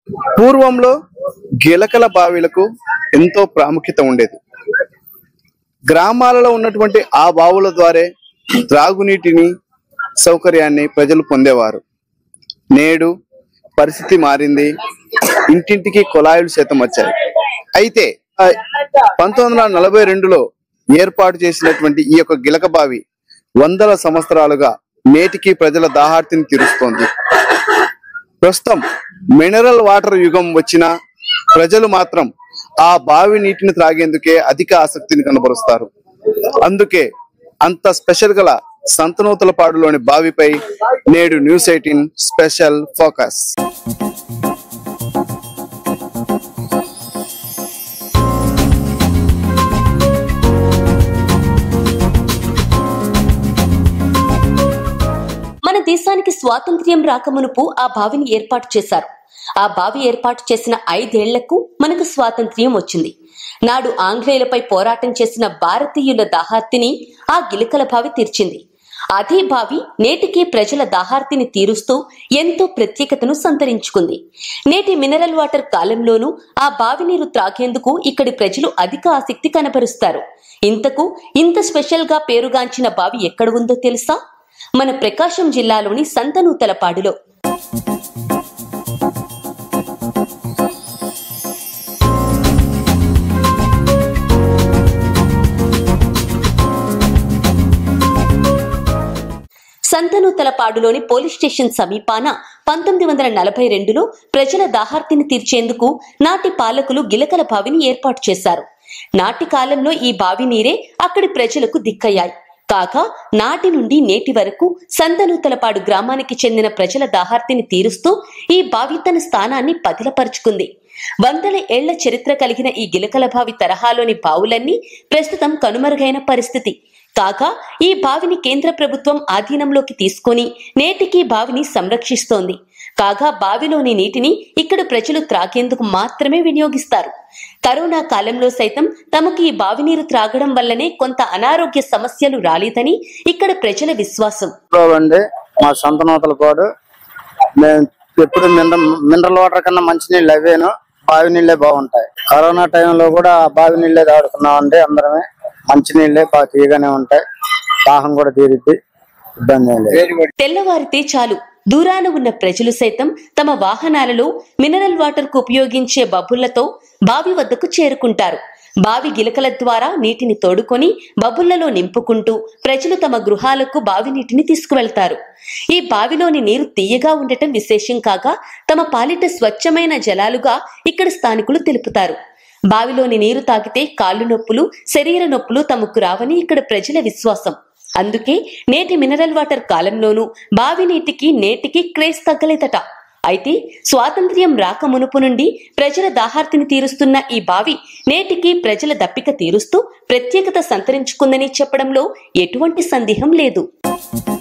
పూర్వంలో గిలకల బావిలకు ఎంతో ప్రాముఖ్యత ఉండేది గ్రామాలలో ఉన్నటువంటి ఆ బావుల ద్వారా త్రాగునీటిని సౌకర్యాన్ని ప్రజలు పొందేవారు నేడు పరిస్థితి మారింది ఇంటింటికి కుళాయిలు శాతం వచ్చాయి అయితే ఆ, పంతొమ్మిది వందల నలభై రెండులో ఏర్పాటు చేసినటువంటి ఈ యొక్క గిలక బావి వందల సంవత్సరాలుగా నేటికి ప్రజల దాహార్తిని తీరుస్తోంది ప్రస్తుతం మినరల్ వాటర్ యుగం వచ్చిన ప్రజలు మాత్రం ఆ బావి నీటిని త్రాగేందుకే అధిక ఆసక్తిని కనబరుస్తారు అందుకే అంత స్పెషల్ గల సంతనూతలపాడులోని బావిపై నేడు న్యూస్ ఎయిటీన్ స్పెషల్ ఫోకస్ మన దేశానికి స్వాతంత్ర్యం రాకమునుపు ఆ బావిని ఏర్పాటు చేశారు ఆ బావి ఏర్పాటు చేసిన ఐదేళ్లకు మనకు స్వాతంత్ర్యం వచ్చింది నాడు ఆంగ్లేయులపై పోరాటం చేసిన భారతీయుల దాహార్తిని ఆ గిలకల బావి తీర్చింది అదే బావి నేటికి ప్రజల దాహార్తిని తీరుస్తూ ఎంతో ప్రత్యేకతను సంతరించుకుంది నేటి మినరల్ వాటర్ కాలంలోనూ ఆ బావి నీరు త్రాగేందుకు ఇక్కడి ప్రజలు అధిక ఆసక్తి కనబరుస్తారు ఇంతకు ఇంత స్పెషల్ గా పేరుగాంచిన బావి ఎక్కడ ఉందో తెలుసా మన ప్రకాశం జిల్లాలోని సంతనూతలపాడులో సంతనూతలపాడులోని పోలీస్ స్టేషన్ సమీపాన పంతొమ్మిది వందల నలభై రెండులో ప్రజల దాహార్తిని తీర్చేందుకు నాటి పాలకులు గిలకల బావిని ఏర్పాటు చేశారు నాటి కాలంలో ఈ బావి నీరే అక్కడి ప్రజలకు దిక్కయ్యాయి కాగా నాటి నుండి నేటి వరకు సంతనూతలపాడు గ్రామానికి చెందిన ప్రజల దాహార్తిని తీరుస్తూ ఈ బావి తన స్థానాన్ని పదిలపరుచుకుంది వందల ఏళ్ల చరిత్ర కలిగిన ఈ గిలకల బావి తరహాలోని బావులన్నీ ప్రస్తుతం కనుమరుగైన పరిస్థితి కాగా ఈ బావిని కేంద్ర ప్రభుత్వం ఆధీనంలోకి తీసుకొని నేటికి బావిని సంరక్షిస్తోంది కాగా బావిలోని నీటిని ఇక్కడ ప్రజలు త్రాగేందుకు మాత్రమే వినియోగిస్తారు కరోనా కాలంలో సైతం తమకు ఈ బావి నీరు త్రాగడం వల్లనే కొంత అనారోగ్య సమస్యలు రాలేదని ఇక్కడ ప్రజల విశ్వాసం అండి మా సొంత నూతల పాడు మేము ఎప్పుడు మినరల్ మినరల్ వాటర్ కన్నా మంచి నీళ్ళు అవేను బావి నీళ్ళే బాగుంటాయి కరోనా టైంలో కూడా ఆ బావి నీళ్ళే తాడుకున్నాం అండి అందరమే మంచి నీళ్ళే బాగా తీయగానే ఉంటాయి దాహం కూడా తీరిద్ది ఇబ్బంది ఏం లేదు తెల్లవారితే చాలు దూరాన ఉన్న ప్రజలు సైతం తమ వాహనాలలో మినరల్ వాటర్ కు ఉపయోగించే బబుళ్లతో బావి వద్దకు చేరుకుంటారు బావి గిలకల ద్వారా నీటిని తోడుకొని బబుళ్లలో నింపుకుంటూ ప్రజలు తమ గృహాలకు బావి నీటిని తీసుకువెళ్తారు ఈ బావిలోని నీరు తీయగా ఉండటం విశేషం కాగా తమ పాలిట స్వచ్ఛమైన జలాలుగా ఇక్కడ స్థానికులు తెలుపుతారు బావిలోని నీరు తాగితే కాళ్ళు నొప్పులు శరీర నొప్పులు తమకు రావని ఇక్కడ ప్రజల విశ్వాసం అందుకే నేటి మినరల్ వాటర్ కాలంలోనూ బావి నీటికి నేటికి క్రేజ్ తగ్గలేదట అయితే స్వాతంత్ర్యం రాక మునుపు నుండి ప్రజల దాహార్తిని తీరుస్తున్న ఈ బావి నేటికి ప్రజల దప్పిక తీరుస్తూ ప్రత్యేకత సంతరించుకుందని చెప్పడంలో ఎటువంటి సందేహం లేదు